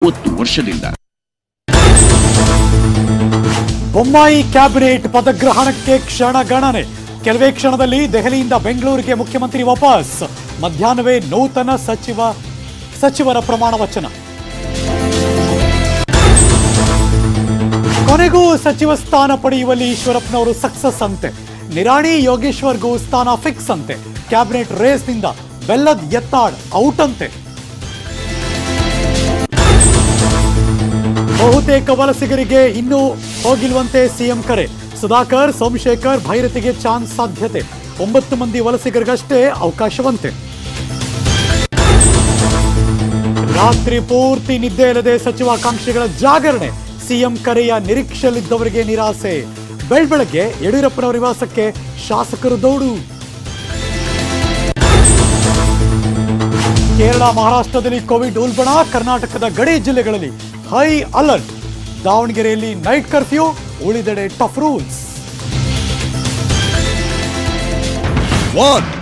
ಮೂವತ್ತು ವರ್ಷದಿಂದ ಬೊಮ್ಮಾಯಿ ಕ್ಯಾಬಿನೆಟ್ ಪದಗ್ರಹಣಕ್ಕೆ ಕ್ಷಣ ಗಣನೆ ಕೆಲವೇ ಕ್ಷಣದಲ್ಲಿ ದೆಹಲಿಯಿಂದ ಬೆಂಗಳೂರಿಗೆ ಮುಖ್ಯಮಂತ್ರಿ ವಾಪಸ್ ಮಧ್ಯಾಹ್ನವೇ ನೂತನ ಸಚಿವ ಸಚಿವರ ಪ್ರಮಾಣ ವಚನ ಕೊನೆಗೂ ಸಚಿವ ಸ್ಥಾನ ಪಡೆಯುವಲ್ಲಿ ಈಶ್ವರಪ್ಪನವರು ಸಕ್ಸಸ್ ಅಂತೆ ನಿರಾಣಿ ಯೋಗೇಶ್ವರ್ಗೂ ಸ್ಥಾನ ಫಿಕ್ಸ್ ಅಂತೆ ಕ್ಯಾಬಿನೆಟ್ ರೇಸ್ನಿಂದ ಬೆಲ್ಲದ್ ಎತ್ತಾಡ್ ಔಟ್ ಅಂತೆ ಬಹುತೇಕ ವಲಸಿಗರಿಗೆ ಇನ್ನೂ ಹೋಗಿಲ್ವಂತೆ ಸಿಎಂ ಕರೆ ಸುಧಾಕರ್ ಸೋಮಶೇಖರ್ ಭೈರತಿಗೆ ಚಾನ್ಸ್ ಸಾಧ್ಯತೆ ಒಂಬತ್ತು ಮಂದಿ ವಲಸಿಗರಿಗಷ್ಟೇ ಅವಕಾಶವಂತೆ ರಾತ್ರಿ ಪೂರ್ತಿ ನಿದ್ದೆ ಇಲ್ಲದೆ ಸಚಿವಾಕಾಂಕ್ಷಿಗಳ ಜಾಗರಣೆ ಸಿಎಂ ಕರೆಯ ನಿರೀಕ್ಷೆಯಲ್ಲಿದ್ದವರಿಗೆ ನಿರಾಸೆ ಬೆಳ್ಬೆಳಗ್ಗೆ ಯಡಿಯೂರಪ್ಪನವರ ನಿವಾಸಕ್ಕೆ ಶಾಸಕರು ದೌಡು ಕೇರಳ ಮಹಾರಾಷ್ಟ್ರದಲ್ಲಿ ಕೋವಿಡ್ ಉಲ್ಬಣ ಕರ್ನಾಟಕದ ಗಡಿ ಜಿಲ್ಲೆಗಳಲ್ಲಿ ಹೈ ಅಲರ್ಟ್ ದಾವಣಗೆರೆಯಲ್ಲಿ ನೈಟ್ ಕರ್ಫ್ಯೂ ಉಳಿದೆಡೆ ಟಫ್ ರೂಲ್ಸ್ One,